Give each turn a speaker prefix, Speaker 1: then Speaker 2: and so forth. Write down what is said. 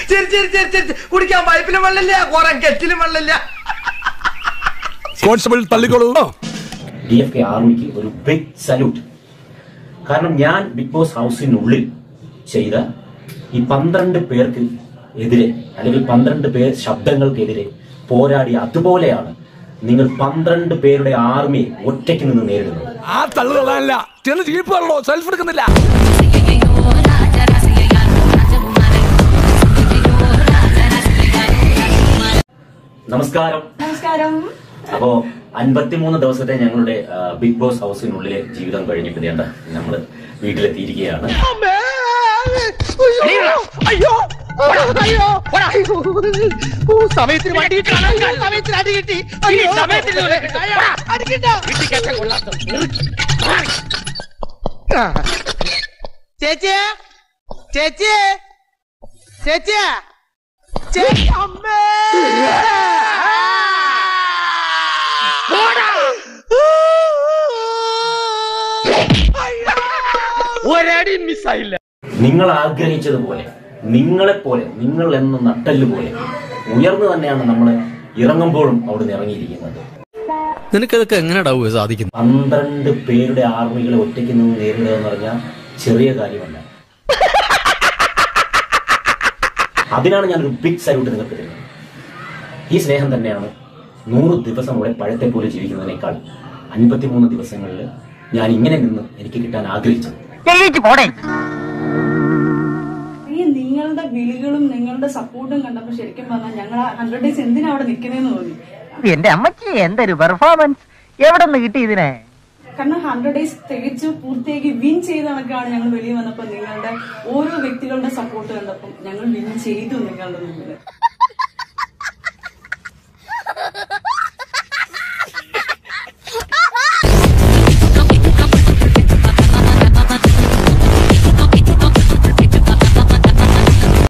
Speaker 1: ചിരി ചിരി ചിരി ചിരി കുടിക്കാൻ പൈപ്പിലും വെള്ളമില്ല കുറെ കെറ്റിലും വെള്ളമില്ല
Speaker 2: കോൺസ്റ്റബിൾ തള്ളിക്കോളൂ
Speaker 3: ഡി എഫ് കെ ആർമിക്ക് ഒരു ബിഗ് സല്യൂട്ട് കാരണം ഞാൻ ബിഗ് ബോസ് ഹൗസിനുള്ളിൽ ചെയ്ത ഈ പന്ത്രണ്ട് പേർക്ക് എതിരെ അല്ലെങ്കിൽ പന്ത്രണ്ട് പേർ ശബ്ദങ്ങൾക്കെതിരെ പോരാടി അതുപോലെയാണ് നിങ്ങൾ പന്ത്രണ്ട് പേരുടെ ആർമിയെ ഒറ്റയ്ക്ക് നിന്ന് നേരിടുന്നത്
Speaker 2: ആ തള്ളു തള്ളാനല്ല ചെന്ന് ജീപ്പ് തള്ളോ സെൽഫ് എടുക്കുന്നില്ല
Speaker 3: നമസ്കാരം
Speaker 4: നമസ്കാരം
Speaker 3: അപ്പോ അൻപത്തിമൂന്ന് ദിവസത്തെ ഞങ്ങളുടെ ആ, ബിഗ് ബോസ് ഹൗസിനുള്ളിലെ ജീവിതം കഴിഞ്ഞിട്ട് വേണ്ട നമ്മൾ വീട്ടിലെത്തിയിരിക്കുകയാണ്
Speaker 1: സമയത്തിന് വണ്ടി സമയത്തിന് അടി കിട്ടി സമയത്തിന് ചേച്ചിയെ ചേച്ചിയെ ചേച്ചിയെ ചേച്ചി അമ്മേ ഒരടി മിസ്സായില്ല
Speaker 3: നിങ്ങൾ ആഗ്രഹിച്ചതുപോലെ നിങ്ങളെപ്പോലെ നിങ്ങൾ എന്ന നട്ടല് പോലെ ഉയർന്നു തന്നെയാണ് നമ്മൾ ഇറങ്ങുമ്പോഴും അവിടുന്ന് ഇറങ്ങിയിരിക്കുന്നത്
Speaker 5: നിനക്കതൊക്കെ എങ്ങനെയാടാവുക സാധിക്കുന്നത്
Speaker 3: പന്ത്രണ്ട് പേരുടെ ആർമികളെ ഒറ്റയ്ക്ക് നിന്ന് നേരിടുക എന്ന് പറഞ്ഞാൽ ചെറിയ കാര്യമല്ല അതിനാണ് ഞാനൊരു ബിഗ് സല്യൂട്ട് നിങ്ങൾക്ക് തരുന്നത് ഈ സ്നേഹം തന്നെയാണ് നൂറ് ദിവസം ഇവിടെ പഴത്തെ പോലെ ജീവിക്കുന്നതിനേക്കാൾ അൻപത്തിമൂന്ന് ദിവസങ്ങളിൽ ഞാൻ ഇങ്ങനെ നിന്ന് എനിക്ക് കിട്ടാൻ ആഗ്രഹിച്ചത്
Speaker 4: ഈ നിങ്ങളുടെ വിളികളും നിങ്ങളുടെ സപ്പോർട്ടും കണ്ടപ്പോൾ ശരിക്കും പറഞ്ഞാൽ ഞങ്ങൾ ആ ഹൺഡ്രഡ് ഡേയ്സ് എന്തിനാ അവിടെ നിൽക്കുന്നതെന്ന് തോന്നി
Speaker 6: എന്റെ അമ്മച്ചി എന്തൊരു പെർഫോമൻസ് എവിടെ നിന്ന് കിട്ടി ഇതിനെ
Speaker 4: കാരണം ഹൺഡ്രഡ് ഡേയ്സ് തികച്ച് പൂർത്തിയാക്കി വിൻ ചെയ്ത കണക്കാണ് ഞങ്ങൾ വെളിയിൽ വന്നപ്പോൾ നിങ്ങളുടെ ഓരോ വ്യക്തികളുടെ സപ്പോർട്ട് കണ്ടപ്പോൾ ഞങ്ങൾ വിൻ ചെയ്തു നിങ്ങളുടെ മുമ്പിൽ